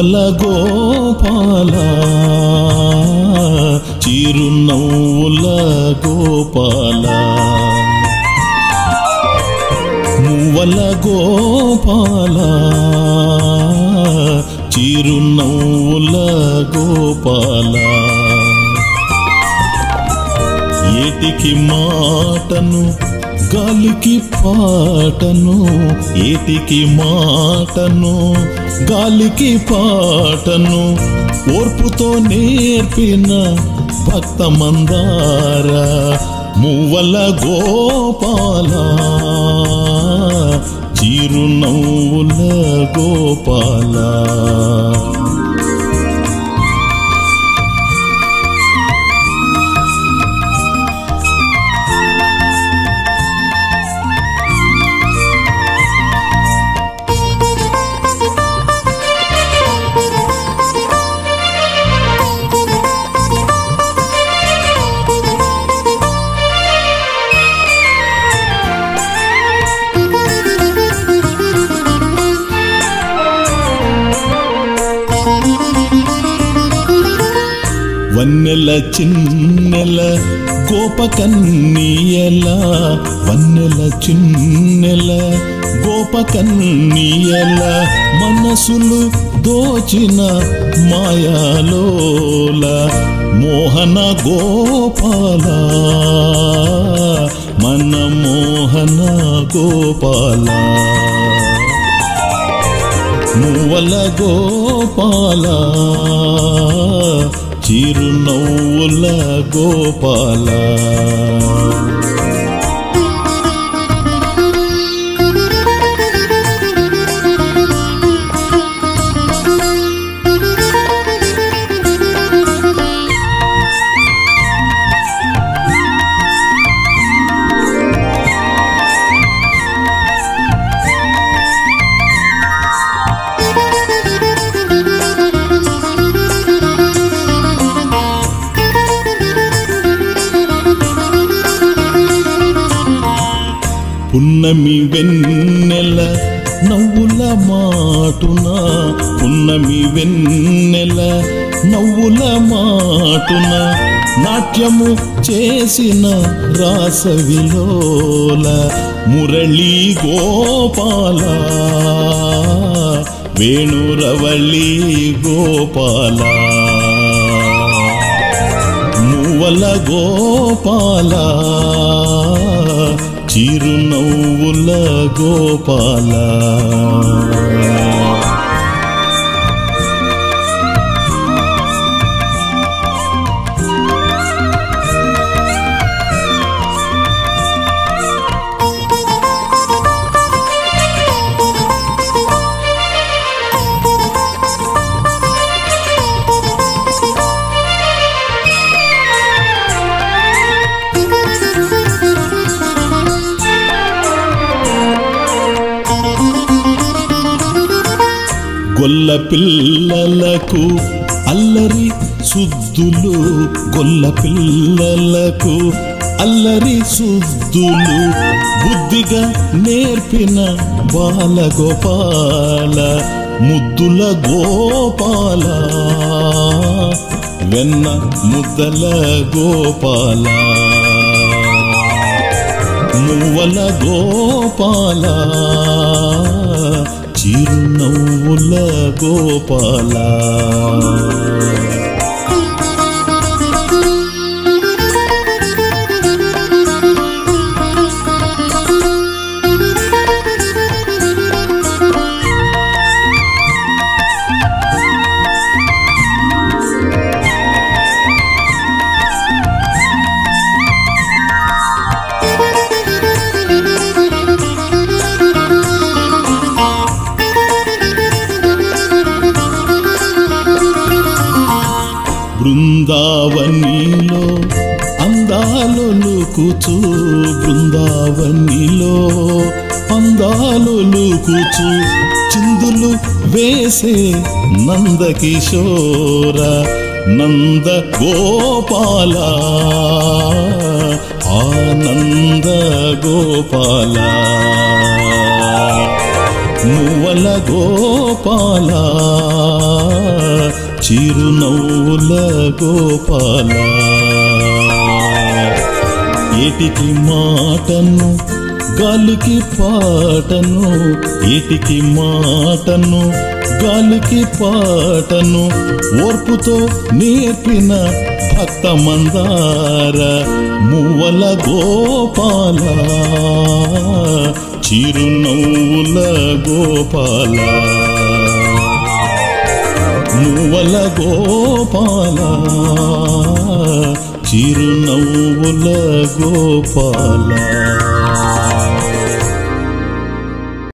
మువ్వల గోపాల చిరునవ్వుల గోపాల మువ్వల గోపాల చిరునవ్వుల గోపాల ఏటికి మాటను గాలికి పాటను ఏటికి మాటను గాలికి పాటను ఓర్పుతో నేర్పిన భక్త మందార మువ్వల గోపాల చిరునవ్వుల గోపాల వన్నెల చిన్నెల గోపకన్నీయల వన్నెల చిన్నెల గోపకన్నీయల మనసులు దోచిన మాయాలోల మోహన గోపాల మన మోహన గోపాల మువ్వల గోపాల చిరునవ్వుల గోపాల పున్నమి వెన్నెల నవ్వుల మాటున పున్నమి వెన్నెల నవ్వుల మాటున నాట్యము చేసిన రాసవిలోల మురళీ గోపాల వేణురవళి గోపాల మువ్వల గోపాల చిరునవ్వుల గోపాల గొల్ల పిల్లలకు అల్లరి సుద్దులు గొల్ల పిల్లలకు అల్లరి సుద్దులు బుద్ధిగా నేర్పిన బాలగోపాల ముద్దుల గోపాల వెన్న ముద్దల గోపాల మువ్వల గోపాల చిరునవ్వుల గోపాల బృందావనిలో అందాలొలుకుచు బృందావనిలో అందాలొలుకుచు చిందులు వేసే నందకిశోర నంద గోపాల ఆనంద గోపాల మువ్వల గోపాల చిరునవ్వుల గోపాల ఏటికి మాటను గాలికి పాటను ఏటికి మాటను గాలికి పాటను ఓర్పుతో నేర్పిన భక్త మందార మువ్వల గోపాల చిరునవ్వుల గోపాల మువ్వల గోపాల చిరునవ్వుల గోపాల